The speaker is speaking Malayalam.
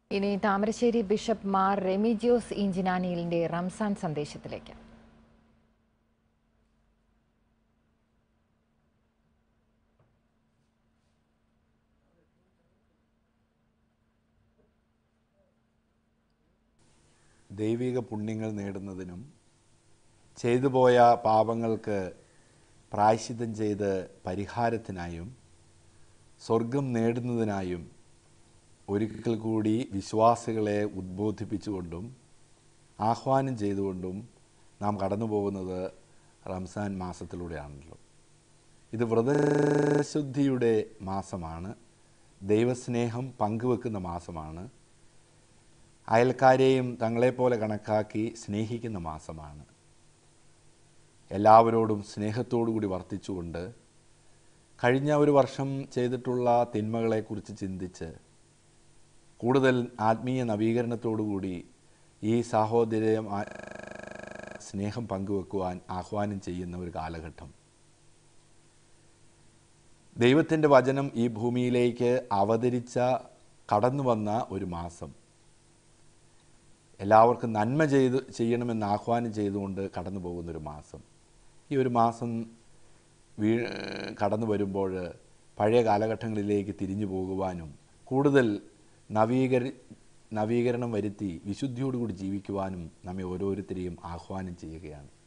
ഇനി താമരശ്ശേരി ബിഷപ്പ് മാർ റെമിജിയോസ് ഇഞ്ചിനാനിയിലിന്റെ റംസാൻ സന്ദേശത്തിലേക്ക് ദൈവിക പുണ്യങ്ങൾ നേടുന്നതിനും ചെയ്തുപോയ പാപങ്ങൾക്ക് പ്രായശ്ചിത്തം ചെയ്ത് പരിഹാരത്തിനായും സ്വർഗം നേടുന്നതിനായും ഒരിക്കൽ കൂടി വിശ്വാസികളെ ഉദ്ബോധിപ്പിച്ചുകൊണ്ടും ആഹ്വാനം ചെയ്തുകൊണ്ടും നാം കടന്നു പോകുന്നത് റംസാൻ മാസത്തിലൂടെയാണല്ലോ ഇത് വ്രതശുദ്ധിയുടെ മാസമാണ് ദൈവസ്നേഹം പങ്കുവെക്കുന്ന മാസമാണ് അയൽക്കാരെയും തങ്ങളെപ്പോലെ കണക്കാക്കി സ്നേഹിക്കുന്ന മാസമാണ് എല്ലാവരോടും സ്നേഹത്തോടു കൂടി വർത്തിച്ചുകൊണ്ട് കഴിഞ്ഞ ഒരു വർഷം ചെയ്തിട്ടുള്ള തിന്മകളെക്കുറിച്ച് ചിന്തിച്ച് കൂടുതൽ ആത്മീയ നവീകരണത്തോടുകൂടി ഈ സാഹോദര്യം ആ, സ്നേഹം പങ്കുവെക്കുവാൻ ആഹ്വാനം ചെയ്യുന്ന ഒരു കാലഘട്ടം ദൈവത്തിൻ്റെ വചനം ഈ ഭൂമിയിലേക്ക് അവതരിച്ച കടന്നു വന്ന ഒരു മാസം എല്ലാവർക്കും നന്മ ചെയ്ത് ചെയ്യണമെന്ന് ആഹ്വാനം ചെയ്തുകൊണ്ട് കടന്നു പോകുന്നൊരു മാസം ഈ ഒരു മാസം വീ കടന്നു വരുമ്പോൾ പഴയ കാലഘട്ടങ്ങളിലേക്ക് തിരിഞ്ഞു പോകുവാനും കൂടുതൽ നവീകരി നവീകരണം വരുത്തി വിശുദ്ധിയോടുകൂടി ജീവിക്കുവാനും നമ്മെ ഓരോരുത്തരെയും ആഹ്വാനം ചെയ്യുകയാണ്